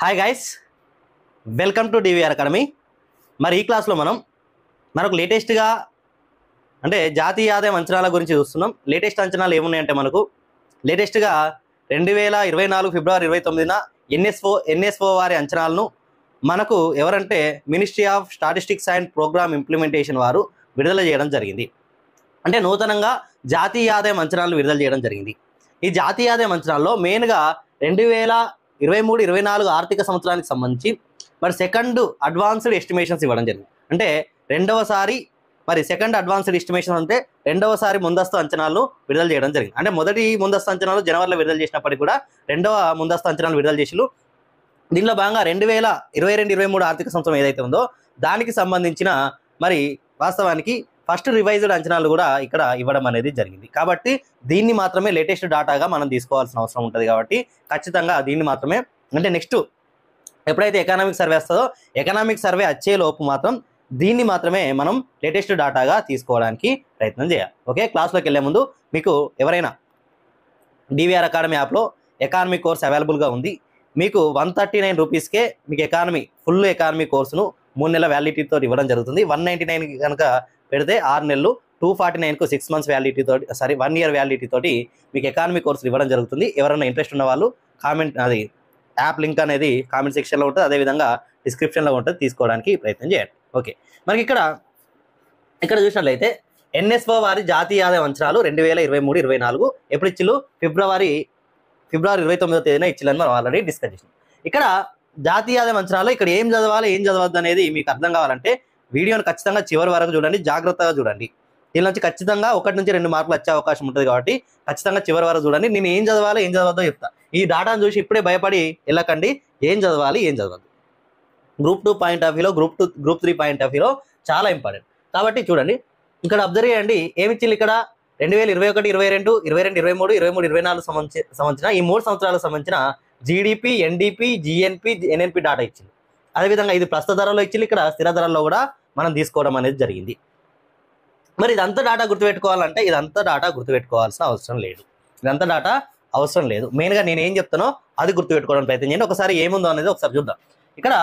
Hi guys welcome to DVR academy మరి ఈ క్లాస్లో మనం మనకు లేటెస్ట్గా అంటే జాతీయ ఆదాయం అంచనాల గురించి చూస్తున్నాం లేటెస్ట్ అంచనాలు ఏమున్నాయంటే మనకు లేటెస్ట్గా రెండు వేల ఇరవై నాలుగు ఫిబ్రవరి ఇరవై తొమ్మిదిన ఎన్ఎస్ఓ ఎన్ఎస్ఓ వారి అంచనాలను మనకు ఎవరంటే ministry of statistics and programme implementation వారు విడుదల చేయడం జరిగింది అంటే నూతనంగా జాతీయ ఆదాయం అంచనాలను విడుదల చేయడం జరిగింది ఈ జాతీయ ఆదాయం అంచనాల్లో మెయిన్గా రెండు వేల ఇరవై మూడు ఇరవై నాలుగు ఆర్థిక సంవత్సరానికి సంబంధించి మరి సెకండ్ అడ్వాన్స్డ్ ఎస్టిమేషన్స్ ఇవ్వడం జరిగింది అంటే రెండవసారి మరి సెకండ్ అడ్వాన్స్డ్ ఎస్టిమేషన్ అంటే రెండవసారి ముందస్తు అంచనాలను విడుదల చేయడం జరిగింది అంటే మొదటి ముందస్తు అంచనాలు జనవరిలో విడుదల చేసినప్పటికీ కూడా రెండవ ముందస్తు అంచనాలు విడుదల చేసిలు దీనిలో భాగంగా రెండు వేల ఇరవై రెండు ఇరవై మూడు ఆర్థిక సంవత్సరం ఏదైతే ఉందో దానికి సంబంధించిన మరి వాస్తవానికి ఫస్ట్ రివైజ్డ్ అంచనాలు కూడా ఇక్కడ ఇవ్వడం అనేది జరిగింది కాబట్టి దీన్ని మాత్రమే లేటెస్ట్ డాటాగా మనం తీసుకోవాల్సిన అవసరం ఉంటుంది కాబట్టి ఖచ్చితంగా దీన్ని మాత్రమే అంటే నెక్స్ట్ ఎప్పుడైతే ఎకనామిక్ సర్వే వస్తుందో ఎకనామిక్ సర్వే వచ్చే లోపు మాత్రం దీన్ని మాత్రమే మనం లేటెస్ట్ డాటాగా తీసుకోవడానికి ప్రయత్నం చేయాలి ఓకే క్లాస్లోకి వెళ్ళే ముందు మీకు ఎవరైనా డివిఆర్ అకాడమీ యాప్లో ఎకానమీ కోర్స్ అవైలబుల్గా ఉంది మీకు వన్ థర్టీ నైన్ రూపీస్కే మీకు ఎకానమీ ఫుల్ ఎకానమీ కోర్సును మూడు నెలల వ్యాలిడిటీతో ఇవ్వడం జరుగుతుంది వన్ నైంటీ నైన్ కనుక పెడితే ఆరు నెలలు టూ ఫార్టీ నైన్కు సిక్స్ మంత్స్ వ్యాలిడిటీ తోటి సారీ వన్ ఇయర్ వ్యాలిడిటీ తోటి మీకు ఎకానమీ కోర్సులు ఇవ్వడం జరుగుతుంది ఎవరైనా ఇంట్రెస్ట్ ఉన్న వాళ్ళు కామెంట్ అది యాప్ లింక్ అనేది కామెంట్ సెక్షన్లో ఉంటుంది అదేవిధంగా డిస్క్రిప్షన్లో ఉంటుంది తీసుకోవడానికి ప్రయత్నం చేయండి ఓకే మనకి ఇక్కడ ఇక్కడ చూసినట్లయితే ఎన్ఎస్ఓ వారి జాతీయ ఆదాయ అంచనాలు రెండు వేల ఇరవై మూడు ఇరవై నాలుగు ఎప్పుడు ఇచ్చిల్లు ఫిబ్రవరి ఫిబ్రవరి ఇరవై తొమ్మిదో తేదీన ఇచ్చిల్లని మనం ఆల్రెడీ డిస్కస్ చేసాం ఇక్కడ జాతీయ ఆదాయ అంచనాలు ఇక్కడ ఏం చదవాలి ఏం చదవద్దు అనేది మీకు అర్థం కావాలంటే వీడియోని ఖచ్చితంగా చివరి వరకు చూడండి జాగ్రత్తగా చూడండి దీని నుంచి ఖచ్చితంగా ఒకటి నుంచి రెండు మార్కులు వచ్చే అవకాశం ఉంటుంది కాబట్టి ఖచ్చితంగా చివరి వరకు చూడండి నేను ఏం చదవాలి ఏం చదవద్దో చెప్తా ఈ డాటాను చూసి ఇప్పుడే భయపడి వెళ్ళకండి ఏం చదవాలి ఏం చదవద్దు గ్రూప్ టూ పాయింట్ ఆఫ్ వ్యూలో group two group three point of వ్యూలో చాలా ఇంపార్టెంట్ కాబట్టి చూడండి ఇక్కడ అబ్జర్వ్ చేయండి ఏమి ఇచ్చింది ఇక్కడ రెండు వేల ఇరవై ఒకటి ఇరవై రెండు ఇరవై రెండు ఇరవై మూడు ఇరవై మూడు ఇరవై నాలుగు సంబంధించి సంబంధించిన ఈ మూడు సంవత్సరాలకు సంబంధించిన GDP NDP GNP NNP data ఇచ్చింది అదేవిధంగా ఇది ప్రస్తుత ధరలో ఇచ్చింది ఇక్కడ స్థిర ధరల్లో కూడా మనం తీసుకోవడం అనేది జరిగింది మరి ఇదంతా డాటా గుర్తుపెట్టుకోవాలంటే ఇదంతా డాటా గుర్తుపెట్టుకోవాల్సిన అవసరం లేదు ఇదంతా డాటా అవసరం లేదు మెయిన్గా నేను ఏం చెప్తానో అది గుర్తుపెట్టుకోవడం ప్రయత్నం చేయండి ఒకసారి ఏముందో అనేది ఒకసారి చూద్దాం ఇక్కడ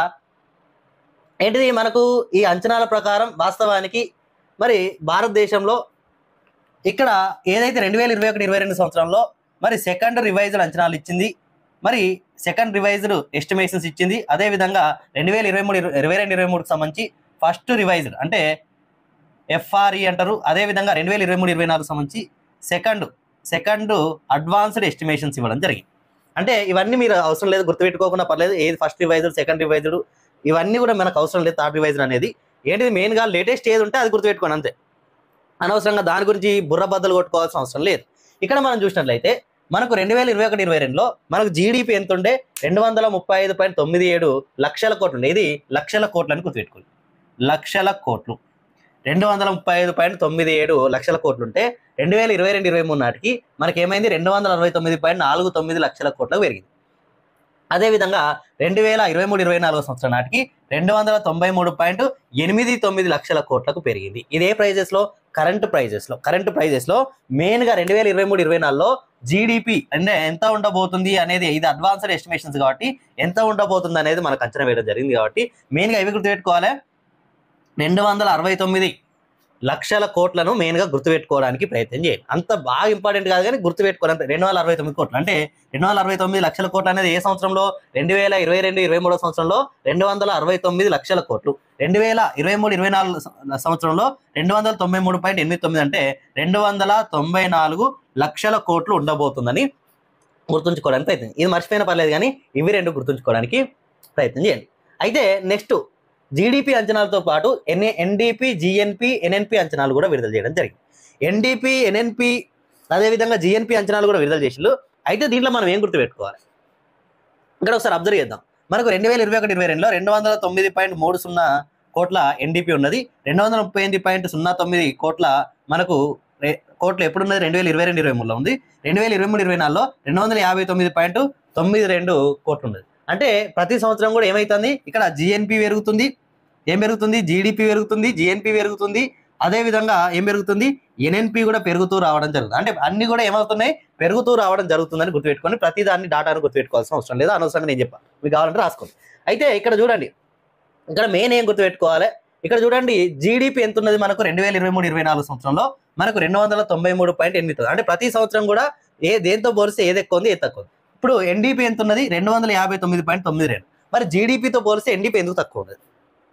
ఏంటిది మనకు ఈ అంచనాల ప్రకారం వాస్తవానికి మరి భారతదేశంలో ఇక్కడ ఏదైతే రెండు వేల ఇరవై ఒకటి ఇరవై రెండు సంవత్సరంలో మరి సెకండ్ రివైజ్డ్ అంచనాలు ఇచ్చింది మరి సెకండ్ రివైజ్డ్ ఎస్టిమేషన్స్ ఇచ్చింది అదేవిధంగా రెండు వేల ఇరవై మూడు ఇరవై రెండు ఇరవై మూడుకి సంబంధించి ఫస్ట్ రివైజ్డ్ అంటే ఎఫ్ఆర్ఈ అంటారు అదేవిధంగా రెండు వేల ఇరవై మూడు ఇరవై నాలుగు సంబంధించి సెకండ్ సెకండ్ అడ్వాన్స్డ్ ఎస్టిమేషన్స్ ఇవ్వడం జరిగింది అంటే ఇవన్నీ మీరు అవసరం లేదు గుర్తుపెట్టుకోకుండా పర్లేదు ఏది ఫస్ట్ రివైజ్డ్ సెకండ్ రివైజ్డ్ ఇవన్నీ కూడా మనకు అవసరం లేదు థర్డ్ రివైజ్డ్ అనేది ఏంటిది మెయిన్గా లేటెస్ట్ ఏది ఉంటే అది గుర్తుపెట్టుకోండి అంతే అనవసరంగా దాని గురించి బుర్ర బద్దలు కొట్టుకోవాల్సిన అవసరం లేదు ఇక్కడ మనం చూసినట్లయితే మనకు రెండు వేల ఇరవై ఒకటి ఇరవై రెండులో మనకు జీడిపి ఎంత ఉండే రెండు వందల ముప్పై ఐదు పాయింట్ తొమ్మిది ఏడు లక్షల కోట్లు ఉండే ఇది లక్షల కోట్లు అని గుర్తుపెట్టుకోండి లక్షల కోట్లు రెండు వందల ముప్పై ఐదు పాయింట్ తొమ్మిది ఏడు లక్షల కోట్లు ఉంటే రెండు వేల ఇరవై రెండు ఇరవై మూడు నాటికి మనకి ఏమైంది రెండు వందల అరవై తొమ్మిది పాయింట్ నాలుగు తొమ్మిది లక్షల కోట్లకు పెరిగింది అదేవిధంగా రెండు వేల ఇరవై మూడు ఇరవై నాలుగు సంవత్సరం నాటికి రెండు వందల తొంభై మూడు పాయింట్ ఎనిమిది తొమ్మిది లక్షల కోట్లకు పెరిగింది ఇదే ప్రైజెస్లో కరెంట్ ప్రైజెస్లో కరెంట్ ప్రైజెస్లో మెయిన్గా రెండు వేల ఇరవై మూడు ఇరవై నాలుగులో జీడిపి అంటే ఎంత ఉండబోతుంది అనేది ఇది అడ్వాన్స్డ్ ఎస్టిమేషన్స్ కాబట్టి ఎంత ఉండబోతుంది అనేది మనకు అంచనా వేయడం జరిగింది కాబట్టి మెయిన్గా ఇవి గుర్తుపెట్టుకోవాలి రెండు వందల అరవై తొమ్మిది లక్షల కోట్లను మెయిన్గా గుర్తుపెట్టుకోవడానికి ప్రయత్నం చేయండి అంత బాగా ఇంపార్టెంట్ కాదు కానీ గుర్తుపెట్టుకోవాలంటే రెండు వందల అరవై తొమ్మిది కోట్లు అంటే రెండు వందల అరవై తొమ్మిది లక్షల కోట్లు అనేది ఏ సంవత్సరంలో రెండు వేల ఇరవై రెండు ఇరవై మూడో సంవత్సరంలో రెండు వందల అరవై తొమ్మిది లక్షల కోట్లు రెండు వేల ఇరవై మూడు ఇరవై నాలుగు సంవత్సరంలో రెండు వందల తొంభై మూడు పాయింట్ ఎనిమిది తొమ్మిది అంటే రెండు వందల తొంభై నాలుగు లక్షల కోట్లు ఉండబోతుందని గుర్తుంచుకోవడానికి ప్రయత్నం ఇది మర్చిపోయినా పర్లేదు కానీ ఇవి రెండు గుర్తుంచుకోవడానికి ప్రయత్నం చేయండి అయితే నెక్స్ట్ జీడిపి అంచనాలతో పాటు ఎన్ఏ ఎన్డిపి జిఎన్పి ఎన్ఎన్పి అంచనాలు కూడా విడుదల చేయడం జరిగింది ఎన్డిపి ఎన్ఎన్పి అదేవిధంగా జిఎన్పి అంచనాలు కూడా విడుదల చేసిండ్రు అయితే దీంట్లో మనం ఏం గుర్తుపెట్టుకోవాలి ఇక్కడ ఒకసారి అబ్జర్వ్ చేద్దాం మనకు రెండు వేల ఇరవై ఒకటి ఇరవై రెండులో రెండు వందల తొమ్మిది పాయింట్ మూడు సున్నా కోట్ల ఎన్డిపి ఉన్నది రెండు వందల ముప్పై ఎనిమిది పాయింట్ సున్నా తొమ్మిది కోట్ల మనకు రే- కోట్లు ఎప్పుడు ఉన్నది రెండు వేల ఇరవై రెండు ఇరవై మూడులో ఉంది రెండు వేల ఇరవై మూడు ఇరవై నాలుగులో రెండు వందల యాభై తొమ్మిది పాయింట్ తొమ్మిది రెండు కోట్లు ఉన్నది అంటే ప్రతి సంవత్సరం కూడా ఏమవుతుంది ఇక్కడ జిఎన్పి పెరుగుతుంది ఏం పెరుగుతుంది జీడిపి పెరుగుతుంది జిఎన్పి పెరుగుతుంది అదే విధంగా ఏం పెరుగుతుంది ఎన్ఎన్పి కూడా పెరుగుతూ రావడం జరుగుతుంది అంటే అన్ని కూడా ఏమవుతున్నాయి పెరుగుతూ రావడం జరుగుతుందని గుర్తుపెట్టుకొని ప్రతి దాన్ని డాటాను గుర్తుపెట్టుకోవాల్సిన అవసరం లేదు అనవసరంగా నేను చెప్పాను మీకు కావాలంటే రాసుకోండి అయితే ఇక్కడ చూడండి ఇక్కడ మెయిన్ ఏం గుర్తుపెట్టుకోవాలి ఇక్కడ చూడండి జీడిపి ఎంత ఉన్నది మనకు రెండు వేల ఇరవై మూడు ఇరవై నాలుగు సంవత్సరంలో మనకు రెండు వందల తొంభై మూడు పాయింట్ ఎనిమిది తొమ్మిది. అంటే ప్రతి సంవత్సరం కూడా ఏ దేంతో పోలిస్తే ఏది ఎక్కువ ఉంది ఏది తక్కువ ఉంది ఇప్పుడు ఎన్డీపీ ఎంత ఉన్నది రెండు వందల యాభై తొమ్మిది పాయింట్ తొమ్మిది రెండు మరి జీడిపితో పోలిస్తే ఎన్డీపీ ఎందుకు తక్కువ ఉన్నది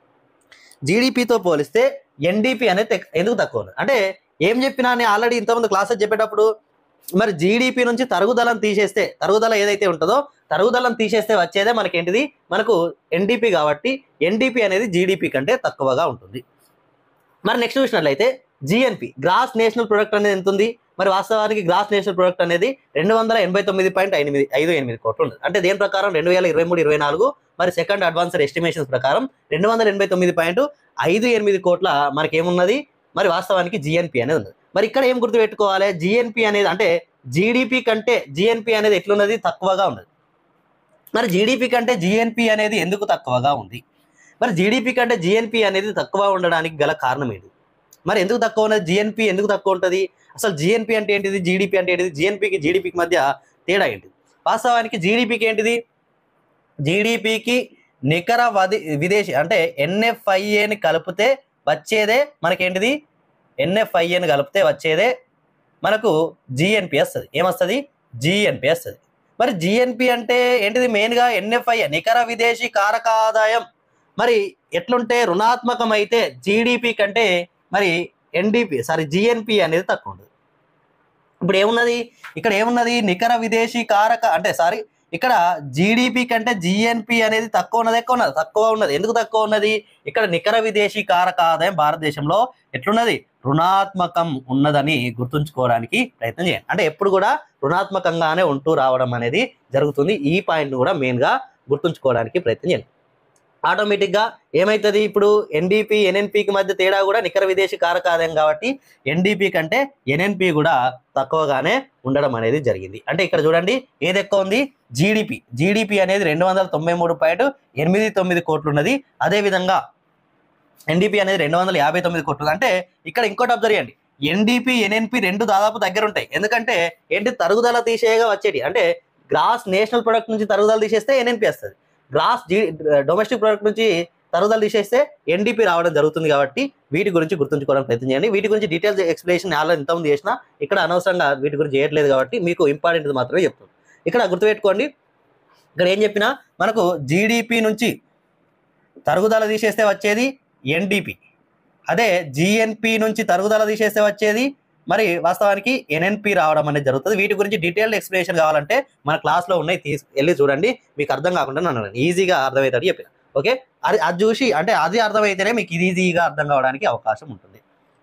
జీడిపితో పోలిస్తే ఎన్డీపీ అనేది తెక్- ఎందుకు తక్కువ ఉన్నది అంటే ఏం చెప్పినా నేను ఆల్రెడీ ఇంతకుముందు క్లాసెస్ చెప్పేటప్పుడు మరి జీడిపి నుంచి తరుగుదలను తీసేస్తే తరుగుదల ఏదైతే ఉంటుందో తరుగుదలను తీసేస్తే వచ్చేదే మనకి ఏంటిది మనకు ఎన్డీపీ కాబట్టి ఎన్డీపీ అనేది జీడిపి కంటే తక్కువగా ఉంటుంది మరి నెక్స్ట్ చూసినట్లయితే జిఎన్పి గ్రాస్ నేషనల్ ప్రొడక్ట్ అనేది ఎంత ఉంది మరి వాస్తవానికి గ్రాస్ నేషనల్ ప్రొడక్ట్ అనేది రెండు వందల ఎనభై తొమ్మిది పాయింట్ ఎనిమిది ఐదు ఎనిమిది కోట్లు ఉంది అంటే దేని ప్రకారం రెండు వేల ఇరవై మూడు ఇరవై నాలుగు మరి సెకండ్ అడ్వాన్స్డ్ ఎస్టిమేషన్స్ ప్రకారం రెండు వందల ఎనభై తొమ్మిది పాయింట్ ఐదు ఎనిమిది కోట్ల మనకి ఏమున్నది మరి వాస్తవానికి జిఎన్పి అనేది ఉంది మరి ఇక్కడ ఏం గుర్తుపెట్టుకోవాలి జిఎన్పి అనేది అంటే జీడిపి కంటే జిఎన్పి అనేది ఎట్లున్నది తక్కువగా ఉన్నది మరి జీడిపి కంటే జిఎన్పి అనేది ఎందుకు తక్కువగా ఉంది మరి జీడిపి కంటే జిఎన్పి అనేది తక్కువ ఉండడానికి గల కారణం ఏంటి మరి ఎందుకు తక్కువ ఉన్నది జిఎన్పి ఎందుకు తక్కువ ఉంటుంది అసలు జిఎన్పి అంటే ఏంటిది జీడిపి అంటే ఏంటిది జిఎన్పికి జీడిపికి మధ్య తేడా ఏంటిది వాస్తవానికి జీడిపికి ఏంటిది జీడిపికి నికర వది విదేశీ అంటే ఎన్ఎఫ్ఐఏని కలిపితే వచ్చేదే మనకేంటిది ఎన్ఎఫ్ఐఏని కలిపితే వచ్చేదే మనకు జిఎన్పి వస్తుంది ఏమొస్తుంది జిఎన్పి వస్తుంది మరి జిఎన్పి అంటే ఏంటిది మెయిన్గా ఎన్ఎఫ్ఐ నికర విదేశీ కారక ఆదాయం మరి ఎట్లుంటే రుణాత్మకం అయితే జీడిపి కంటే మరి ఎన్డిపి సారీ జిఎన్పి అనేది తక్కువ ఉంటుంది ఇప్పుడు ఏమున్నది ఇక్కడ ఏమున్నది నికర విదేశీ కారక అంటే సారీ ఇక్కడ జీడిపి కంటే జిఎన్పి అనేది తక్కువ ఉన్నది ఎక్కువ ఉన్నది తక్కువ ఉన్నది ఎందుకు తక్కువ ఉన్నది ఇక్కడ నికర విదేశీ కారక ఆదాయం భారతదేశంలో ఎట్లున్నది రుణాత్మకం ఉన్నదని గుర్తుంచుకోవడానికి ప్రయత్నం చేయండి అంటే ఎప్పుడు కూడా రుణాత్మకంగానే ఉంటూ రావడం అనేది జరుగుతుంది ఈ పాయింట్ కూడా మెయిన్ గా గుర్తుంచుకోవడానికి ప్రయత్నం చేయండి ఆటోమేటిక్ గా ఏమైతుంది ఇప్పుడు ఎన్డీపీ ఎన్ఎన్పికి మధ్య తేడా కూడా నికర విదేశీ కారక ఆదాయం కాబట్టి ఎన్డీపీ కంటే ఎన్ఎన్పి కూడా తక్కువగానే ఉండడం అనేది జరిగింది అంటే ఇక్కడ చూడండి ఏది ఎక్కువ ఉంది జీడిపి జీడిపి అనేది రెండు వందల తొంభై మూడు పాయింట్ ఎనిమిది తొమ్మిది కోట్లు ఉన్నది అదే విధంగా ఎన్డీపీ అనేది రెండు వందల యాభై తొమ్మిది కోట్లు అంటే ఇక్కడ ఇంకోటి అబ్జర్వ్ చేయండి ఎన్డీపీ ఎన్ఎన్పి రెండు దాదాపు దగ్గర ఉంటాయి ఎందుకంటే ఏంటి తరుగుదల తీసేయగా వచ్చేటి అంటే గ్రాస్ నేషనల్ ప్రొడక్ట్ నుంచి తరుగుదల తీసేస్తే ఎన్ఎన్పి వస్తుంది గ్రాస్ జీ డొమెస్టిక్ ప్రొడక్ట్ నుంచి తరుగుదల తీసేస్తే ఎన్డీపీ రావడం జరుగుతుంది కాబట్టి వీటి గురించి గుర్తుంచుకోవడానికి ప్రయత్నం చేయండి వీటి గురించి డీటెయిల్స్ ఎక్స్ప్లెనేషన్ ఆల్రెడీ ఇంతకుముందు చేసిన ఇక్కడ అనవసరంగా వీటి గురించి చేయట్లేదు కాబట్టి మీకు ఇంపార్టెంట్ మాత్రమే చెప్తాను ఇక్కడ గుర్తుపెట్టుకోండి ఇక్కడ ఏం చెప్పినా మనకు జీడిపి నుంచి తరుగుదల తీసేస్తే వచ్చేది ఎన్డీపీ అదే జిఎన్పి నుంచి తరుగుదల తీసేస్తే వచ్చేది మరి వాస్తవానికి ఎన్ఎన్పి రావడం అనేది జరుగుతుంది వీటి గురించి డీటెయిల్డ్ ఎక్స్ప్లెనేషన్ కావాలంటే మన క్లాస్లో ఉన్నాయి తీసి వెళ్ళి చూడండి మీకు అర్థం కాకుండా నన్ను ఈజీగా అర్థమవుతుంది చెప్పిన ఓకే అది అది చూసి అంటే అది అర్థమైతేనే మీకు ఇది ఈజీగా అర్థం కావడానికి అవకాశం ఉంటుంది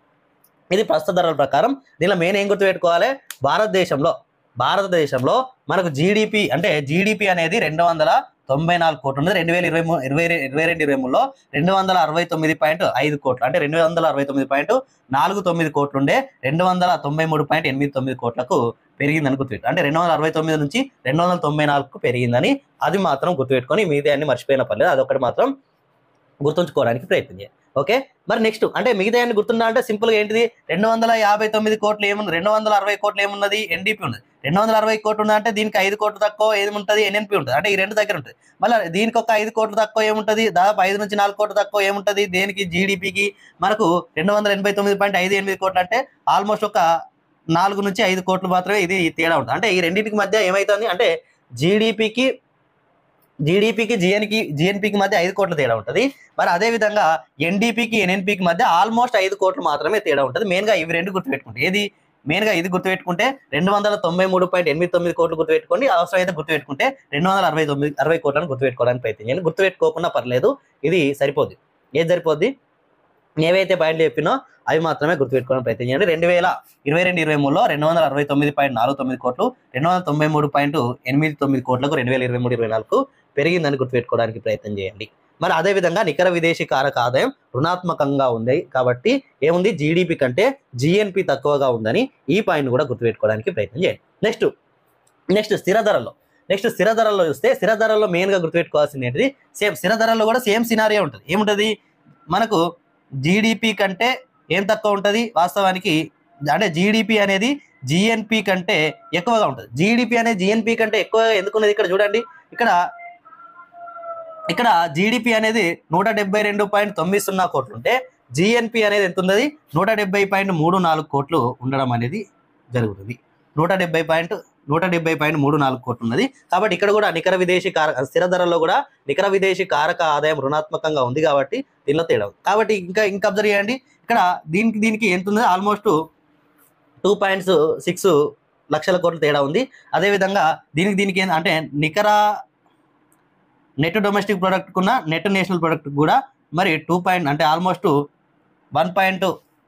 ఇది ప్రస్తుత ధరల ప్రకారం దీనిలో మెయిన్ ఏం గుర్తుపెట్టుకోవాలి భారతదేశంలో భారతదేశంలో మనకు జీడిపి అంటే జీడిపి అనేది రెండు వందల తొంభై నాలుగు కోట్లు ఉంది రెండు వేల ఇరవై మూడు ఇరవై రె- ఇరవై రెండు ఇరవై మూడులో రెండు వందల అరవై తొమ్మిది పాయింట్ ఐదు కోట్లు అంటే రెండు వందల అరవై తొమ్మిది పాయింట్ నాలుగు తొమ్మిది కోట్లు ఉండే రెండు వందల తొంభై మూడు పాయింట్ ఎనిమిది తొమ్మిది కోట్లకు పెరిగిందని గుర్తుపెట్టు అంటే రెండు వందల అరవై తొమ్మిది నుంచి రెండు వందల తొంభై నాలుగుకు పెరిగిందని అది మాత్రం గుర్తుపెట్టుకొని మిగతా అన్ని మర్చిపోయిన పర్లేదు అదొకటి మాత్రం గుర్తుంచుకోవడానికి ప్రయత్నం చేయాలి ఓకే మరి నెక్స్ట్ అంటే మిగతా అన్ని గుర్తుందా అంటే సింపుల్ గా ఏంటిది రెండు వందల యాభై తొమ్మిది కోట్లు ఏముంది రెండు వందల అరవై కోట్లు ఏమున్నది ఎన్డీపీ ఉన్నది రెండు వందల అరవై కోట్లు ఉంది అంటే దీనికి ఐదు కోట్లు తక్కువ ఏముంటది ఎన్ఎన్పి ఉంటుంది అంటే ఈ రెండు దగ్గర ఉంటుంది మళ్ళీ దీనికి ఒక ఐదు కోట్లు తక్కువ ఏముంటది దాదాపు ఐదు నుంచి నాలుగు కోట్లు తక్కువ ఏముంటది దేనికి జీడిపికి మనకు రెండు వందల ఎనభై తొమ్మిది పాయింట్ ఐదు ఎనిమిది కోట్లు అంటే ఆల్మోస్ట్ ఒక నాలుగు నుంచి ఐదు కోట్లు మాత్రమే ఇది తేడా ఉంటుంది అంటే ఈ రెండింటికి మధ్య ఏమైతుంది అంటే జీడిపికి జీడిపికి జిఎన్కి జిఎన్పికి మధ్య ఐదు కోట్ల తేడా ఉంటుంది మరి అదే విధంగా ఎన్డీపీకి ఎన్ఎన్పికి మధ్య ఆల్మోస్ట్ ఐదు కోట్లు మాత్రమే తేడా ఉంటుంది మెయిన్గా ఇవి రెండు గుర్తుపెట్టుకుంటే ఏది మెయిన్గా ఇది గుర్తుపెట్టుకుంటే రెండు వందల తొంభై మూడు పాయింట్ ఎనిమిది తొమ్మిది కోట్లు గుర్తుపెట్టుకోండి అవసరమైతే గుర్తుపెట్టుకుంటే రెండు వందల అరవై తొమ్మిది అరవై కోట్లను గుర్తుపెట్టుకోవడానికి ప్రయత్నం చేయండి గుర్తుపెట్టుకోకుండా పర్లేదు ఇది సరిపోద్ది ఏది సరిపోద్ది ఏవైతే పాయింట్లు చెప్పినో అవి మాత్రమే గుర్తుపెట్టుకోవడానికి ప్రయత్నం చేయండి రెండు వేల ఇరవై రెండు ఇరవై మూడులో రెండు వందల అరవై తొమ్మిది పాయింట్ నాలుగు తొమ్మిది కోట్లు రెండు వందల తొంభై మూడు పాయింట్ ఎనిమిది తొమ్మిది కోట్లకు రెండు వేల ఇరవై మూడు ఇరవై నాలుగు పెరిగిందని గుర్తుపెట్టుకోవడానికి ప్రయత్నం చేయండి మరి అదే విధంగా నికర విదేశీ కారక ఆదాయం రుణాత్మకంగా ఉంది కాబట్టి ఏముంది జీడిపి కంటే జిఎన్పి తక్కువగా ఉందని ఈ పాయింట్ కూడా గుర్తుపెట్టుకోవడానికి ప్రయత్నం చేయండి నెక్స్ట్ నెక్స్ట్ స్థిర ధరల్లో నెక్స్ట్ స్థిర ధరల్లో చూస్తే స్థిర ధరల్లో మెయిన్గా గుర్తుపెట్టుకోవాల్సింది ఏంటిది సేమ్ స్థిర ధరల్లో కూడా సేమ్ సినారియో ఉంటుంది ఏముంటుంది మనకు జీడిపి కంటే ఏం తక్కువ ఉంటుంది వాస్తవానికి అంటే జీడిపి అనేది జిఎన్పి కంటే ఎక్కువగా ఉంటుంది జీడిపి అనేది జిఎన్పి కంటే ఎక్కువగా ఎందుకున్నది ఇక్కడ చూడండి ఇక్కడ ఇక్కడ జీడిపి అనేది నూట డెబ్బై రెండు పాయింట్ తొమ్మిది సున్నా కోట్లు ఉంటే జిఎన్పి అనేది ఎంత ఉన్నది నూట డెబ్బై పాయింట్ మూడు నాలుగు కోట్లు ఉండడం అనేది జరుగుతుంది నూట డెబ్బై పాయింట్ నూట డెబ్బై పాయింట్ మూడు నాలుగు కోట్లు ఉన్నది కాబట్టి ఇక్కడ కూడా నికర విదేశీ కారక స్థిర ధరల్లో కూడా నికర విదేశీ కారక ఆదాయం రుణాత్మకంగా ఉంది కాబట్టి దీనిలో తేడా ఉంది కాబట్టి ఇంకా ఇంకా అబ్జర్వ్ చేయండి ఇక్కడ దీనికి దీనికి ఎంత ఉంది ఆల్మోస్ట్ టూ పాయింట్స్ సిక్స్ లక్షల కోట్ల తేడా ఉంది అదేవిధంగా దీనికి దీనికి ఏంది అంటే నికర నెట్ డొమెస్టిక్ ప్రొడక్ట్ కున్న నెట్ నేషనల్ ప్రొడక్ట్ కూడా మరి టూ పాయింట్ అంటే almost one point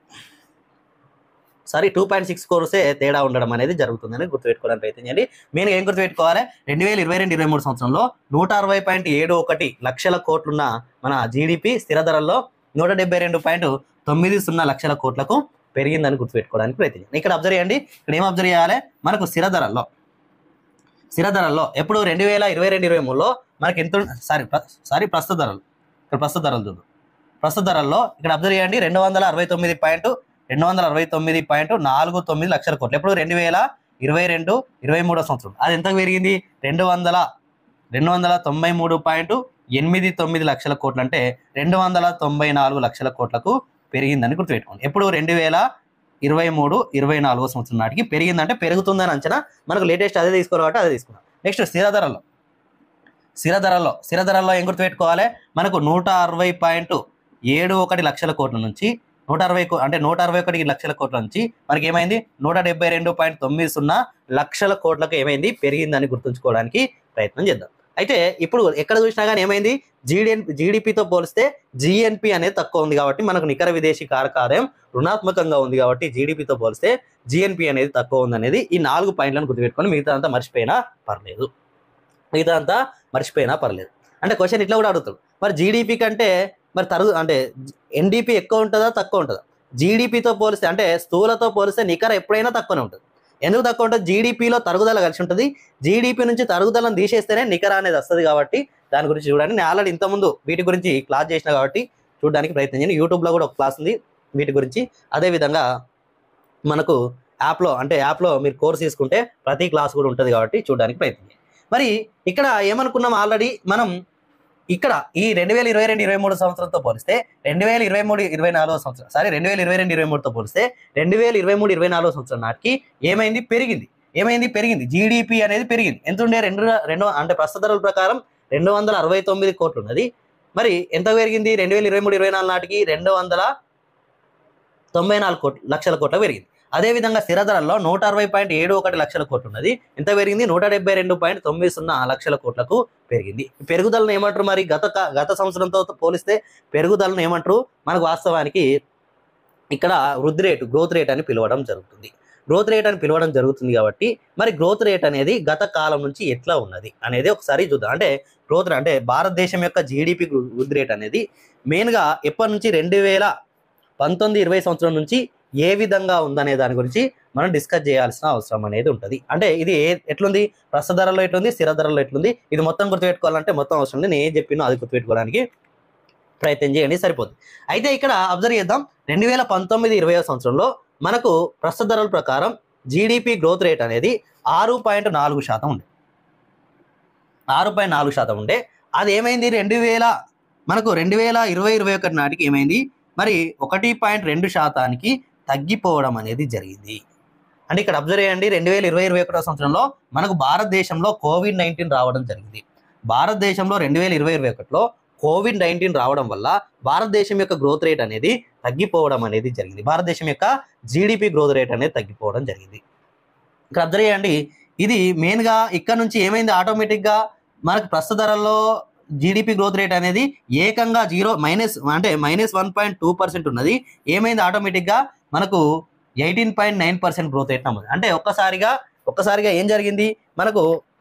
sorry two point six కోర్సే తేడా ఉండడం అనేది జరుగుతుందని గుర్తుపెట్టుకోవడానికి ప్రయత్నం చేయండి మెయిన్గా ఏం గుర్తుపెట్టుకోవాలి రెండు వేల ఇరవై రెండు ఇరవై మూడు సంవత్సరంలో నూట అరవై పాయింట్ ఏడు ఒకటి లక్షల కోట్లున్న మన జీడిపి స్థిర ధరల్లో నూట డెబ్బై రెండు పాయింట్ తొమ్మిది సున్నా లక్షల కోట్లకు పెరిగిందని గుర్తుపెట్టుకోవడానికి ప్రయత్నం చేయండి ఇక్కడ అబ్జర్వ్ చేయండి ఇక్కడ ఏం అబ్జర్వ్ చేయాలి మనకు స్థిర ధరల్లో స్థిర ధరల్లో ఎప్పుడు రెండు వేల ఇరవై రెండు ఇరవై మూడులో మనకి ఎంత సారీ సారీ ప్రస్తుత ధరలు ఇక్కడ ప్రస్తుత ధరలు చూద్దాం ప్రస్తుత ధరల్లో ఇక్కడ అబ్జర్వ్ చేయండి రెండు వందల అరవై తొమ్మిది పాయింట్ రెండు వందల అరవై తొమ్మిది పాయింట్ నాలుగు తొమ్మిది లక్షల కోట్లు ఎప్పుడు రెండు వేల ఇరవై రెండు ఇరవై మూడో సంవత్సరం అది ఎంత పెరిగింది రెండు వందల రెండు వందల తొంభై మూడు పాయింట్ ఎనిమిది తొమ్మిది లక్షల కోట్లు అంటే రెండు వందల తొంభై నాలుగు లక్షల కోట్లకు పెరిగిందని గుర్తుపెట్టుకోండి ఎప్పుడు రెండు వేల ఇరవై మూడు ఇరవై నాలుగో సంవత్సరం నాటికి పెరిగిందంటే పెరుగుతుందని అంచనా మనకు లేటెస్ట్ అదే తీసుకోవాలి కాబట్టి అదే తీసుకున్నాం నెక్స్ట్ స్థిర ధరల్లో స్థిర ధరల్లో స్థిర ధరల్లో ఏం గుర్తుపెట్టుకోవాలి మనకు నూట అరవై పాయింట్ ఏడు ఒకటి లక్షల కోట్ల నుంచి నూట అరవై కో- అంటే నూట అరవై ఒకటి లక్షల కోట్ల నుంచి మనకి ఏమైంది నూట డెబ్బై రెండు పాయింట్ తొమ్మిది సున్నా లక్షల కోట్లకు ఏమైంది పెరిగిందని గుర్తుంచుకోవడానికి ప్రయత్నం చేద్దాం అయితే ఇప్పుడు ఎక్కడ చూసినా కానీ ఏమైంది జీడిఎన్ జీడిపితో పోలిస్తే జిఎన్పి అనేది తక్కువ ఉంది కాబట్టి మనకు నికర విదేశీ కారక ఆదాయం రుణాత్మకంగా ఉంది కాబట్టి జీడిపితో పోలిస్తే జిఎన్పి అనేది తక్కువ ఉంది అనేది ఈ నాలుగు పాయింట్లను గుర్తుపెట్టుకొని మిగతా అంతా మర్చిపోయినా పర్లేదు మిగతా అంతా మర్చిపోయినా పర్లేదు అంటే క్వశ్చన్ ఇట్లా కూడా అడుగుతాడు మరి జీడిపి కంటే మరి తరుగు అంటే ఎన్డీపీ ఎక్కువ ఉంటుందా తక్కువ ఉంటుందా జీడిపితో పోలిస్తే అంటే స్థూలతో పోలిస్తే నికర ఎప్పుడైనా తక్కువనే ఉంటుంది ఎందుకు తక్కువ ఉంటుంది జీడిపిలో తరుగుదల కలిసి ఉంటుంది జీడిపి నుంచి తరుగుదలను తీసేస్తేనే నికర అనేది వస్తుంది కాబట్టి దాని గురించి చూడండి నేను ఆల్రెడీ ఇంతకుముందు వీటి గురించి క్లాస్ చేసిన కాబట్టి చూడడానికి ప్రయత్నం చేయండి యూట్యూబ్లో కూడా ఒక క్లాస్ ఉంది వీటి గురించి అదేవిధంగా మనకు యాప్లో అంటే యాప్లో మీరు కోర్స్ తీసుకుంటే ప్రతి క్లాస్ కూడా ఉంటుంది కాబట్టి చూడడానికి ప్రయత్నం చేయండి మరి ఇక్కడ ఏమనుకున్నాం ఆల్రెడీ మనం ఇక్కడ ఈ రెండు వేల ఇరవై రెండు ఇరవై మూడు సంవత్సరంతో పోలిస్తే రెండు వేల ఇరవై మూడు ఇరవై నాలుగో సంవత్సరం సారీ రెండు వేల ఇరవై రెండు ఇరవై మూడుతో పోలిస్తే రెండు వేల ఇరవై మూడు ఇరవై నాలుగో సంవత్సరం నాటికి ఏమైంది పెరిగింది ఏమైంది పెరిగింది జీడిపి అనేది పెరిగింది ఎంత ఉండే రెండు రెండు అంటే ప్రస్తుత ధరల ప్రకారం రెండు వందల అరవై తొమ్మిది కోట్లు ఉన్నది మరి ఎంత పెరిగింది రెండు వేల ఇరవై మూడు ఇరవై నాలుగు నాటికి రెండు వందల తొంభై నాలుగు కోట్లు లక్షల కోట్ల పెరిగింది అదేవిధంగా స్థిర ధరల్లో నూట అరవై పాయింట్ ఏడు ఒకటి లక్షల కోట్లు ఉన్నది ఎంత పెరిగింది నూట డెబ్బై రెండు పాయింట్ తొమ్మిది సున్నా లక్షల కోట్లకు పెరిగింది ఈ పెరుగుదలను ఏమంటారు మరి గత క- గత సంవత్సరంతో పోలిస్తే పెరుగుదలను ఏమంటారు మనకు వాస్తవానికి ఇక్కడ వృద్ధి రేటు గ్రోత్ రేట్ అని పిలవడం జరుగుతుంది గ్రోత్ రేట్ అని పిలవడం జరుగుతుంది కాబట్టి మరి గ్రోత్ రేట్ అనేది గత కాలం నుంచి ఎట్లా ఉన్నది అనేది ఒకసారి చూద్దాం అంటే గ్రోత్ అంటే భారతదేశం యొక్క జీడిపి వృద్ధి రేట్ అనేది మెయిన్గా ఎప్పటి నుంచి రెండు వేల పంతొమ్మిది ఇరవై సంవత్సరం నుంచి ఏ విధంగా ఉందనే దాని గురించి మనం డిస్కస్ చేయాల్సిన అవసరం అనేది ఉంటుంది అంటే ఇది ఏ ఎట్లుంది ప్రస్తుత ధరలో ఎట్లుంది స్థిర ధరలో ఎట్లుంది ఇది మొత్తం గుర్తుపెట్టుకోవాలంటే మొత్తం అవసరం లేదు నేను ఏం చెప్పినో అది గుర్తుపెట్టుకోవడానికి ప్రయత్నం చేయండి సరిపోతుంది అయితే ఇక్కడ అబ్జర్వ్ చేద్దాం రెండు వేల పంతొమ్మిది ఇరవై సంవత్సరంలో మనకు ప్రస్తుత ధరల ప్రకారం జీడిపి గ్రోత్ రేట్ అనేది ఆరు పాయింట్ నాలుగు శాతం ఉంది ఆరు పాయింట్ నాలుగు శాతం ఉండే అది ఏమైంది రెండు వేల మనకు రెండు వేల ఇరవై ఇరవై ఒకటి నాటికి ఏమైంది మరి ఒకటి పాయింట్ రెండు శాతానికి తగ్గిపోవడం అనేది జరిగింది అంటే ఇక్కడ అబ్జర్వ్ చేయండి రెండు వేల ఇరవై ఇరవై ఒకటో సంవత్సరంలో మనకు భారతదేశంలో కోవిడ్ నైన్టీన్ రావడం జరిగింది భారతదేశంలో రెండు వేల ఇరవై ఇరవై ఒకటిలో కోవిడ్ నైన్టీన్ రావడం వల్ల భారతదేశం యొక్క గ్రోత్ రేట్ అనేది తగ్గిపోవడం అనేది జరిగింది భారతదేశం యొక్క జీడిపి గ్రోత్ రేట్ అనేది తగ్గిపోవడం జరిగింది ఇక్కడ అబ్జర్వ్ చేయండి ఇది మెయిన్గా ఇక్కడ నుంచి ఏమైంది ఆటోమేటిక్గా మనకు ప్రస్తుత ధరల్లో జీడిపి గ్రోత్ రేట్ అనేది ఏకంగా జీరో మైనస్ అంటే minus one point two percent ఉన్నది ఏమైంది ఆటోమేటిక్గా మనకు eighteen point nine percent growth rate నమోదు అంటే ఒక్కసారిగా ఒక్కసారిగా ఏం జరిగింది మనకు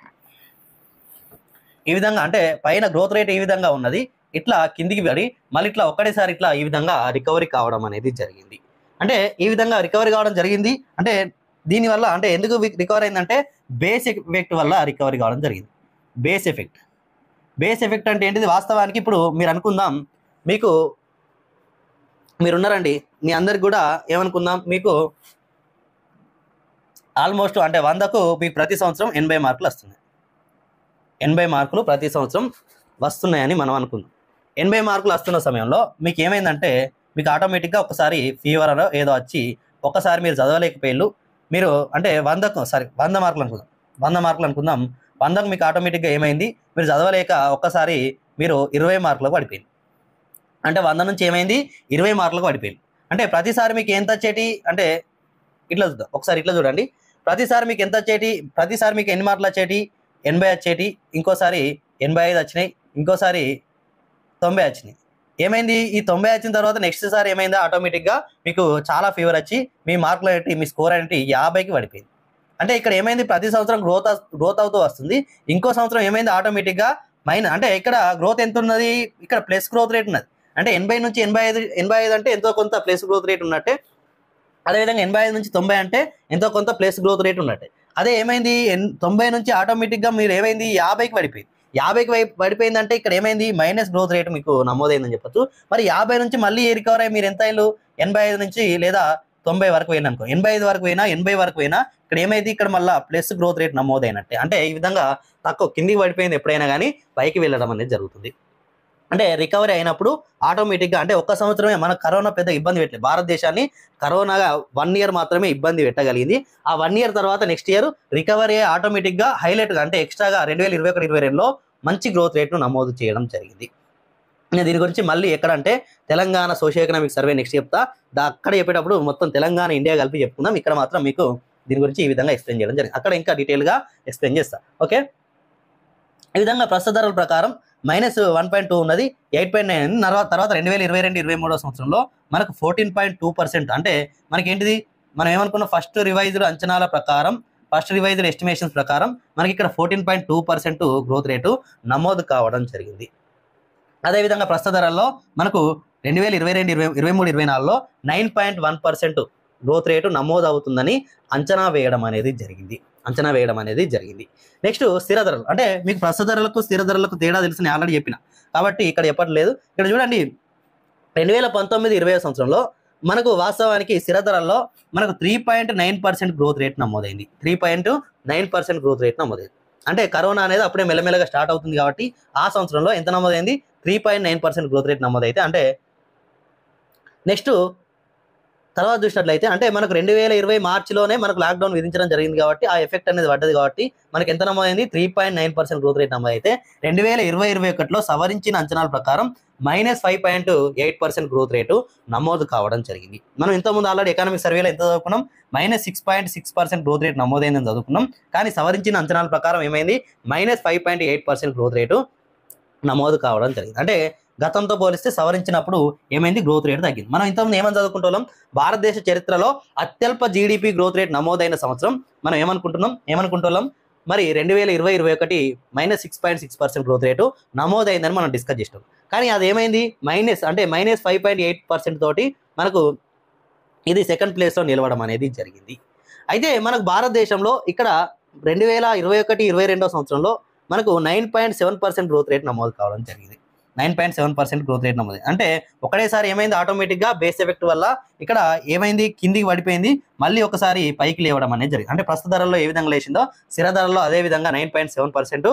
ఈ విధంగా అంటే పైన గ్రోత్ రేట్ ఈ విధంగా ఉన్నది ఇట్లా కిందికి పడి మళ్ళీ ఇట్లా ఒక్కడేసారి ఇట్లా ఈ విధంగా రికవరీ కావడం అనేది జరిగింది అంటే ఈ విధంగా రికవరీ కావడం జరిగింది అంటే దీనివల్ల అంటే ఎందుకు రికవర్ అయిందంటే బేస్ ఎఫెక్ట్ వల్ల రికవరీ కావడం జరిగింది బేస్ ఎఫెక్ట్ బేస్ ఎఫెక్ట్ అంటే ఏంటిది వాస్తవానికి ఇప్పుడు మీరు అనుకుందాం మీకు మీరు ఉన్నారండి మీ అందరికి కూడా ఏమనుకుందాం మీకు ఆల్మోస్ట్ అంటే వందకు మీకు ప్రతి సంవత్సరం ఎనభై మార్కులు వస్తున్నాయి ఎనభై మార్కులు ప్రతి సంవత్సరం వస్తున్నాయని మనం అనుకుందాం ఎనభై మార్కులు వస్తున్న సమయంలో మీకు ఏమైందంటే మీకు ఆటోమేటిక్గా ఒకసారి ఫీవర్ అనో ఏదో వచ్చి ఒకసారి మీరు చదవలేకపోయారు మీరు అంటే వందకు సారీ వంద మార్కులు అనుకుందాం వంద మార్కులు అనుకుందాం వందకు మీకు ఆటోమేటిక్గా ఏమైంది మీరు చదవలేక ఒక్కసారి మీరు ఇరవై మార్కులకు పడిపోయింది అంటే వంద నుంచి ఏమైంది ఇరవై మార్కులకు పడిపోయింది అంటే ప్రతిసారి మీకు ఎంత వచ్చేటి అంటే ఇట్లా చూద్దాం ఒకసారి ఇట్లా చూడండి ప్రతిసారి మీకు ఎంత వచ్చేటి ప్రతిసారి మీకు ఎన్ని మార్కులు వచ్చేటి ఎనభై వచ్చేటి ఇంకోసారి ఎనభై ఐదు వచ్చినాయి ఇంకోసారి తొంభై వచ్చినాయి ఏమైంది ఈ తొంభై వచ్చిన తర్వాత నెక్స్ట్ సారి ఏమైంది ఆటోమేటిక్గా మీకు చాలా ఫీవర్ వచ్చి మీ మార్కులు ఏంటి మీ స్కోర్ ఏంటి యాభైకి పడిపోయింది అంటే ఇక్కడ ఏమైంది ప్రతి సంవత్సరం గ్రోత్ గ్రోత్ అవుతూ వస్తుంది ఇంకో సంవత్సరం ఏమైంది ఆటోమేటిక్గా మైన్ అంటే ఇక్కడ గ్రోత్ ఎంత ఉన్నది ఇక్కడ ప్లస్ గ్రోత్ రేట్ ఉన్నది అంటే ఎనభై నుంచి ఎనభై ఐదు ఎనభై ఐదు అంటే ఎంతో కొంత ప్లస్ గ్రోత్ రేట్ ఉన్నట్టే అదేవిధంగా ఎనభై ఐదు నుంచి తొంభై అంటే ఎంతో కొంత ప్లస్ గ్రోత్ రేట్ ఉన్నట్టే అదే ఏమైంది ఎన్- తొంభై నుంచి ఆటోమేటిక్గా మీరు ఏమైంది యాభైకి పడిపోయింది యాభైకి వై- పడిపోయిందంటే ఇక్కడ ఏమైంది మైనస్ గ్రోత్ రేట్ మీకు నమోదైందని చెప్పొచ్చు మరి యాభై నుంచి మళ్ళీ రికవర్ అయ్యి మీరు ఎంత అయ్యారు ఎనభై ఐదు నుంచి లేదా తొంభై వరకు పోయినా అనుకో ఎనభై ఐదు వరకు పోయినా ఎనభై వరకు పోయినా ఇక్కడ ఏమైంది ఇక్కడ మళ్ళీ ప్లస్ గ్రోత్ రేట్ నమోదైనట్టే అంటే ఈ విధంగా తక్కువ కిందికి పడిపోయింది ఎప్పుడైనా కానీ పైకి వెళ్ళడం అనేది జరుగుతుంది అంటే రికవరీ అయినప్పుడు ఆటోమేటిక్గా అంటే ఒక్క సంవత్సరమే మన కరోనా పెద్ద ఇబ్బంది పెట్టలేదు భారతదేశాన్ని కరోనాగా వన్ ఇయర్ మాత్రమే ఇబ్బంది పెట్టగలిగింది ఆ వన్ ఇయర్ తర్వాత నెక్స్ట్ ఇయర్ రికవరీ ఆటోమేటిక్గా హైలైట్గా అంటే ఎక్స్ట్రాగా రెండు వేల ఇరవై ఒకటి ఇరవై రెండులో మంచి గ్రోత్ రేట్ను నమోదు చేయడం జరిగింది నేను దీని గురించి మళ్ళీ ఎక్కడంటే Telangana socio economic survey next చెప్తా దా- అక్కడ చెప్పేటప్పుడు మొత్తం తెలంగాణ ఇండియా కలిపి చెప్పుకుందాం ఇక్కడ మాత్రం మీకు దీని గురించి ఈ విధంగా ఎక్స్ప్లెయిన్ చేయడం జరిగింది అక్కడ ఇంకా డీటెయిల్గా ఎక్స్ప్లెయిన్ చేస్తా ఓకే ఈ విధంగా ప్రస్తుత ధరల ప్రకారం మైనస్ వన్ పాయింట్ టూ ఉన్నది ఎయిట్ పాయింట్ నైన్ తర్వాత తర్వాత రెండు వేల ఇరవై రెండు ఇరవై మూడో సంవత్సరంలో మనకు ఫోర్టీన్ పాయింట్ టూ పర్సెంట్ అంటే మనకి ఏంటిది మనం ఏమనుకున్న ఫస్ట్ రివైజ్డ్ అంచనాల ప్రకారం ఫస్ట్ రివైజ్డ్ ఎస్టిమేషన్స్ ప్రకారం మనకి ఇక్కడ fourteen point two percent growth rate నమోదు కావడం జరిగింది అదేవిధంగా ప్రస్తుత ధరల్లో మనకు రెండు వేల ఇరవై రెండు ఇరవై ఇరవై మూడు ఇరవై నాలుగులో nine point one percent growth rate నమోదు అవుతుందని అంచనా వేయడం అనేది జరిగింది అంచనా వేయడం అనేది జరిగింది నెక్స్ట్ స్థిర ధరలు అంటే మీకు ప్రస్తుత ధరలకు స్థిర ధరలకు తేడా తెలిసి నేను ఆల్రెడీ చెప్పిన కాబట్టి ఇక్కడ చెప్పట్లేదు ఇక్కడ చూడండి రెండు వేల పంతొమ్మిది ఇరవై సంవత్సరంలో మనకు వాస్తవానికి స్థిర ధరల్లో మనకు three point nine percent growth rate నమోదైంది three point nine percent growth rate నమోదైంది అంటే కరోనా అనేది అప్పుడే మెల్లమెల్లగా స్టార్ట్ అవుతుంది కాబట్టి ఆ సంవత్సరంలో ఎంత నమోదైంది three point nine percent growth rate నమోదైతే అంటే నెక్స్ట్ తర్వాత చూసినట్లయితే అంటే మనకు రెండు వేల ఇరవై మార్చిలోనే మనకు లాక్డౌన్ విధించడం జరిగింది కాబట్టి ఆ ఎఫెక్ట్ అనేది పడ్డది కాబట్టి మనకి ఎంత నమోదైంది three point nine percent growth rate నమోదైతే రెండు వేల ఇరవై ఇరవై ఒకటిలో సవరించిన అంచనాల ప్రకారం minus five point eight percent growth rate నమోదు కావడం జరిగింది మనం ఇంతకుముందు ఆల్రెడీ ఎకనామిక్ సర్వేలో ఎంత చదువుకున్నాం minus six point six percent growth rate నమోదైందని చదువుకున్నాం కానీ సవరించిన అంచనాల ప్రకారం ఏమైంది minus five point eight percent growth rate నమోదు కావడం జరిగింది అంటే గతంతో పోలిస్తే సవరించినప్పుడు ఏమైంది గ్రోత్ రేట్ తగ్గింది మనం ఇంతకుముందు ఏమని చదువుకుంటున్నాం భారతదేశ చరిత్రలో అత్యల్ప జీడిపి గ్రోత్ రేట్ నమోదైన సంవత్సరం మనం ఏమనుకుంటున్నాం ఏమనుకుంటున్నాం మరి రెండు వేల ఇరవై ఇరవై ఒకటి minus six point six percent growth rate నమోదైందని మనం డిస్కస్ చేస్తాం కానీ అది ఏమైంది మైనస్ అంటే minus five point eight percent తోటి మనకు ఇది సెకండ్ ప్లేస్లో నిలవడం అనేది జరిగింది అయితే మనకు భారతదేశంలో ఇక్కడ రెండు వేల ఇరవై ఒకటి ఇరవై రెండో సంవత్సరంలో మనకు nine point seven percent growth rate నమోదు కావడం జరిగింది nine point seven percent growth rate నమోదు అంటే ఒకటేసారి ఏమైంది ఆటోమేటిక్గా బేస్ ఎఫెక్ట్ వల్ల ఇక్కడ ఏమైంది కిందికి పడిపోయింది మళ్ళీ ఒకసారి పైకి లేవడం అనేది జరిగింది అంటే ప్రస్తుత ధరల్లో ఏ విధంగా లేచిందో స్థిర ధరల్లో అదే విధంగా nine point seven percent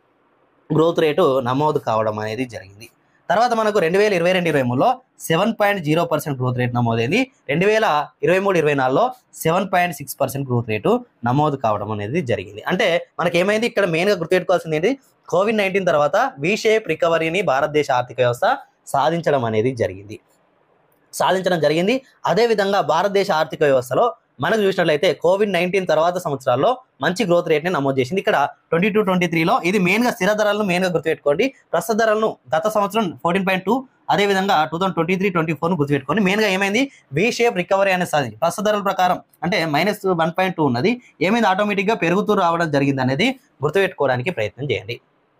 growth rate నమోదు కావడం అనేది జరిగింది తర్వాత మనకు రెండు వేల ఇరవై రెండు ఇరవై మూడులో seven point zero percent growth rate నమోదైంది రెండు వేల ఇరవై మూడు ఇరవై నాలుగులో seven point six percent growth rate నమోదు కావడం అనేది జరిగింది అంటే మనకి ఏమైంది ఇక్కడ మెయిన్గా గుర్తుపెట్టుకోవాల్సింది ఏంటి కోవిడ్ నైన్టీన్ తర్వాత వి షేప్ రికవరీని భారతదేశ ఆర్థిక వ్యవస్థ సాధించడం అనేది జరిగింది సాధించడం జరిగింది అదేవిధంగా భారతదేశ ఆర్థిక వ్యవస్థలో మనకు చూసినట్లయితే కోవిడ్ నైన్టీన్ తర్వాత సంవత్సరాల్లో మంచి గ్రోత్ రేట్ని నమోదు చేసింది ఇక్కడ ట్వంటీ టూ ట్వంటీ త్రీలో ఇది మెయిన్గా స్థిర ధరలను మెయిన్గా గుర్తుపెట్టుకోండి ప్రస్తుత ధరలను గత సంవత్సరం ఫోర్టీన్ పాయింట్ టూ అదేవిధంగా two thousand twenty three twenty ఫోర్ను గుర్తుపెట్టుకోండి మెయిన్గా ఏమైంది వి షేప్ రికవరీ అనేది సాధించి ప్రస్తుత ధరల ప్రకారం అంటే మైనస్ వన్ పాయింట్ టూ ఉన్నది ఏమైంది ఆటోమేటిక్గా పెరుగుతూ రావడం జరిగింది అనేది గుర్తుపెట్టుకోవడానికి ప్రయత్నం చేయండి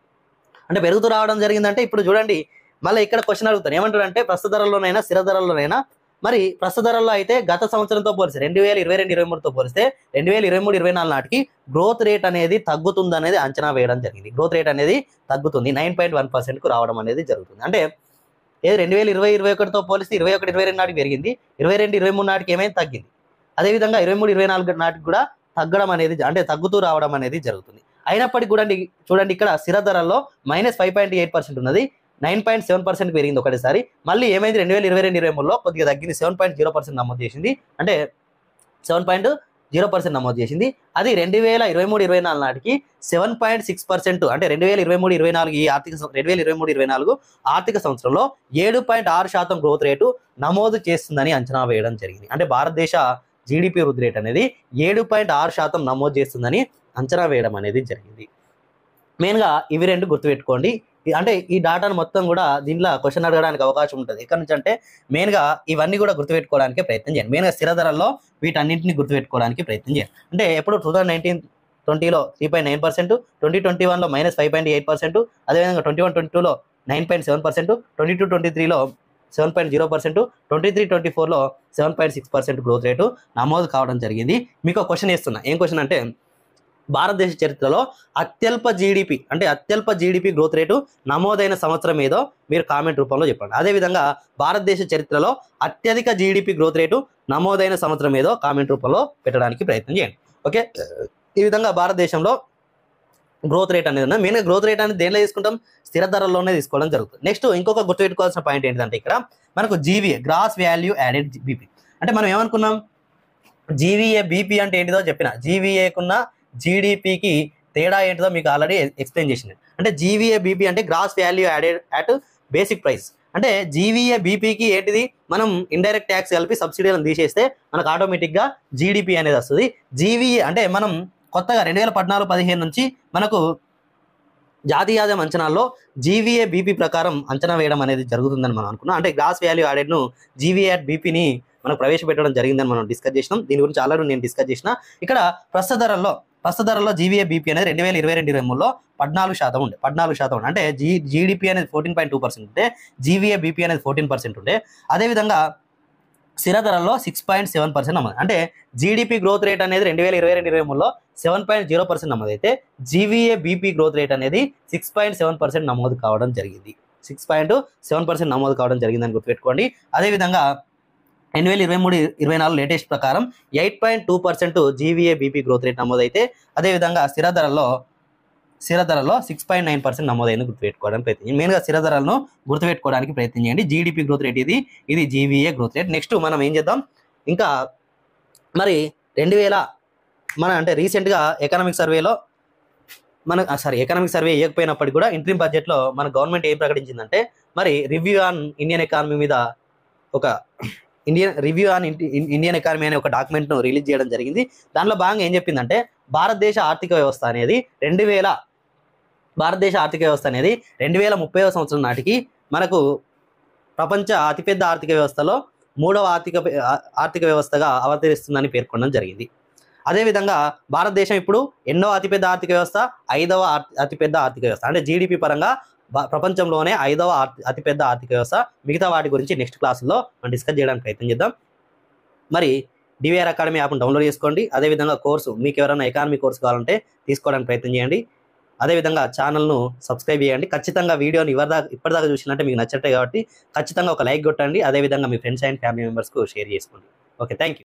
అంటే పెరుగుతూ రావడం జరిగిందంటే ఇప్పుడు చూడండి మళ్ళీ ఇక్కడ క్వశ్చన్ అడుగుతాను ఏమంటారు అంటే ప్రస్తుత ధరల్లోనైనా స్థిర ధరల్లోనైనా మరి ప్రస్తుత ధరల్లో అయితే గత సంవత్సరంతో పోలిస్తే రెండు వేల ఇరవై రెండు ఇరవై మూడుతో పోలిస్తే రెండు వేల ఇరవై మూడు ఇరవై నాలుగు నాటికి గ్రోత్ రేట్ అనేది తగ్గుతుంది అనేది అంచనా వేయడం జరిగింది గ్రోత్ రేట్ అనేది తగ్గుతుంది నైన్ పాయింట్ వన్ పర్సెంట్కు రావడం అనేది జరుగుతుంది అంటే ఏది రెండు వేల ఇరవై ఇరవై ఒకటితో పోలిస్తే ఇరవై ఒకటి ఇరవై రెండు నాటికి పెరిగింది ఇరవై రెండు ఇరవై మూడు నాటికి ఏమైంది తగ్గింది అదేవిధంగా ఇరవై మూడు ఇరవై నాలుగు నాటికి కూడా తగ్గడం అనేది అంటే తగ్గుతూ రావడం అనేది జరుగుతుంది అయినప్పటికీ కూడా అండి- చూడండి ఇక్కడ స్థిర ధరల్లో minus five point eight percent ఉన్నది నైన్ పాయింట్ సెవెన్ పర్సెంట్ పెరిగింది ఒకటేసారి మళ్ళీ ఏమైంది రెండు వేల ఇరవై రెండు ఇరవై మూడులో కొద్దిగా తగ్గింది సెవెన్ పాయింట్ జీరో పర్సెంట్ నమోదు చేసింది అంటే సెవెన్ పాయింట్ జీరో పర్సెంట్ నమోదు చేసింది అది రెండు వేల ఇరవై మూడు ఇరవై నాలుగు నాటికి సెవెన్ పాయింట్ సిక్స్ పర్సెంట్ అంటే రెండు వేల ఇరవై మూడు ఇరవై నాలుగు ఈ ఆర్థిక సం- రెండు వేల ఇరవై మూడు ఇరవై నాలుగు ఆర్థిక సంవత్సరంలో ఏడు పాయింట్ ఆరు శాతం గ్రోత్ రేటు నమోదు చేస్తుందని అంచనా వేయడం జరిగింది అంటే భారతదేశ జీడిపి వృద్ధి రేట్ అనేది ఏడు పాయింట్ ఆరు శాతం నమోదు చేస్తుందని అంచనా వేయడం అనేది జరిగింది మెయిన్గా ఇవి రెండు గుర్తుపెట్టుకోండి ఈ- అంటే ఈ డాటాను మొత్తం కూడా దీంట్లో క్వశ్చన్ అడగడానికి అవకాశం ఉంటుంది ఎక్కడి నుంచి అంటే మెయిన్గా ఇవన్నీ కూడా గుర్తుపెట్టుకోవడానికి ప్రయత్నం చేయండి మెయిన్గా స్థిర ధరల్లో వీటన్నింటిని గుర్తుపెట్టుకోవడానికి ప్రయత్నం చేయండి అంటే ఎప్పుడు టూ థౌసండ్ నైన్టీన్ ట్వంటీలో three point nine percent twenty twenty వన్లో minus five point eight percent అదేవిధంగా ట్వంటీ వన్ ట్వంటీ టూలో nine point seven percent twenty two twenty త్రీలో seven point zero percent twenty three twenty ఫోర్లో seven point six percent growth rate నమోదు కావడం జరిగింది మీకు ఒక క్వశ్చన్ వేస్తున్నా ఏం క్వశ్చన్ అంటే భారతదేశ చరిత్రలో అత్యల్ప జీడిపి అంటే అత్యల్ప జీడిపి గ్రోత్ రేటు నమోదైన సంవత్సరం ఏదో మీరు కామెంట్ రూపంలో చెప్పండి అదేవిధంగా భారతదేశ చరిత్రలో అత్యధిక జీడిపి గ్రోత్ రేటు నమోదైన సంవత్సరం ఏదో కామెంట్ రూపంలో పెట్టడానికి ప్రయత్నం చేయండి ఓకే ఈ విధంగా భారతదేశంలో గ్రోత్ రేట్ అనేది ఉంది మెయిన్గా గ్రోత్ రేట్ అనేది దేనిలో తీసుకుంటాం స్థిర ధరల్లోనే తీసుకోవడం జరుగుతుంది నెక్స్ట్ ఇంకొక గుర్తుపెట్టుకోవాల్సిన పాయింట్ ఏంటంటే ఇక్కడ మనకు GVA gross value added BP అంటే మనం ఏమనుకున్నాం జీవీఏ బీపీ అంటే ఏంటిదో చెప్పిన జీవీఏకున్న జీడిపికి తేడా ఏంటిదో మీకు ఆల్రెడీ ఎక్స్ప్లెయిన్ చేసింది అంటే జీవీఏ బీపీ అంటే gross value added at basic price అంటే జీవీఏ బీపీకి ఏంటిది మనం ఇండైరెక్ట్ ట్యాక్స్ కలిపి సబ్సిడీలను తీసేస్తే మనకు ఆటోమేటిక్గా జీడిపి అనేది వస్తుంది జీవీఏ అంటే మనం కొత్తగా రెండు వేల పద్నాలుగు పదిహేను నుంచి మనకు జాతీయ ఆదాయం అంచనాల్లో జీవీఏ బీపీ ప్రకారం అంచనా వేయడం అనేది జరుగుతుందని మనం అనుకున్నాం అంటే గ్రాస్ వాల్యూ యాడెడ్ను జీవీఏ అట్ బీపీని మనకు ప్రవేశపెట్టడం జరిగిందని మనం డిస్కస్ చేసినాం దీని గురించి ఆల్రెడీ నేను డిస్కస్ చేసిన ఇక్కడ ప్రస్తుత ధరల్లో ప్రస్తుత ధరల్లో జీవీఏ బీపీ అనేది రెండు వేల ఇరవై రెండు ఇరవై మూడులో పద్నాలుగు శాతం ఉండే పద్నాలుగు శాతం ఉండే అంటే జీ జీడిపి అనేది ఫోర్టీన్ పాయింట్ టూ పర్సెంట్ ఉంటే జీవీఏ బీపీ అనేది ఫోర్టీన్ పర్సెంట్ ఉండే అదేవిధంగా స్థిర ధరల్లో సిక్స్ పాయింట్ సెవెన్ పర్సెంట్ నమోదు అంటే జీడిపి గ్రోత్ రేట్ అనేది రెండు వేల ఇరవై రెండు ఇరవై మూడులో సెవెన్ పాయింట్ జీరో పర్సెంట్ నమోదైతే జీవీఏ బీపీ గ్రోత్ రేట్ అనేది సిక్స్ పాయింట్ సెవెన్ పర్సెంట్ నమోదు కావడం జరిగింది సిక్స్ పాయింట్ సెవెన్ పర్సెంట్ నమోదు కావడం జరిగిందని గుర్తుపెట్టుకోండి అదేవిధంగా రెండు వేల ఇరవై మూడు ఇరవై నాలుగు లేటెస్ట్ ప్రకారం eight point two percent GVA BP growth rate నమోదైతే అదేవిధంగా స్థిర ధరల్లో స్థిర ధరలో సిక్స్ పాయింట్ నైన్ పర్సెంట్ నమోదైంది గుర్తుపెట్టుకోవడానికి ప్రయత్నం మెయిన్గా స్థిర ధరలను గుర్తుపెట్టుకోవడానికి ప్రయత్నం చేయండి జీడిపి గ్రోత్ రేట్ ఇది ఇది జీవీఏ గ్రోత్ రేట్ నెక్స్ట్ మనం ఏం చేద్దాం ఇంకా మరి రెండు వేల మన అంటే రీసెంట్గా ఎకనామిక్ సర్వేలో మన సారీ ఎకనామిక్ సర్వే ఇవ్వకపోయినప్పటికీ కూడా ఇంట్రీమ్ బడ్జెట్లో మన గవర్నమెంట్ ఏం ప్రకటించిందంటే మరి రివ్యూ ఆన్ ఇండియన్ ఎకానమీ మీద ఒక Indian review on Indian economy అనే ఒక డాక్యుమెంట్ను రిలీజ్ చేయడం జరిగింది దానిలో భాగంగా ఏం చెప్పిందంటే భారతదేశ ఆర్థిక వ్యవస్థ అనేది రెండు వేల భారతదేశ ఆర్థిక వ్యవస్థ అనేది రెండు వేల ముప్పై సంవత్సరం నాటికి మనకు ప్రపంచ అతిపెద్ద ఆర్థిక వ్యవస్థలో మూడవ ఆర్థిక ఆ- ఆర్థిక వ్యవస్థగా అవతరిస్తుందని పేర్కొనడం జరిగింది అదేవిధంగా భారతదేశం ఇప్పుడు ఎన్నో అతిపెద్ద ఆర్థిక వ్యవస్థ ఐదవ ఆర్థ- అతిపెద్ద ఆర్థిక వ్యవస్థ అంటే జీడిపి పరంగా భా- ప్రపంచంలోనే ఐదవ ఆర్థ- అతిపెద్ద ఆర్థిక వ్యవస్థ మిగతా వాటి గురించి నెక్స్ట్ క్లాసులో మనం డిస్కస్ చేయడానికి ప్రయత్నం చేద్దాం మరి డివిఆర్ అకాడమీ యాప్ను డౌన్లోడ్ చేసుకోండి అదేవిధంగా కోర్సు మీకు ఎవరైనా ఎకానమీ కోర్సు కావాలంటే తీసుకోవడానికి ప్రయత్నం చేయండి అదేవిధంగా ఛానల్ను సబ్స్క్రైబ్ చేయండి ఖచ్చితంగా వీడియోని ఇవరిదాకా ఇప్పటిదాకా చూసినట్టే మీకు నచ్చట్టే కాబట్టి ఖచ్చితంగా ఒక లైక్ కొట్టండి అదేవిధంగా మీ ఫ్రెండ్స్ అండ్ ఫ్యామిలీ మెంబర్స్కు షేర్ చేసుకోండి ఓకే థ్యాంక్ యూ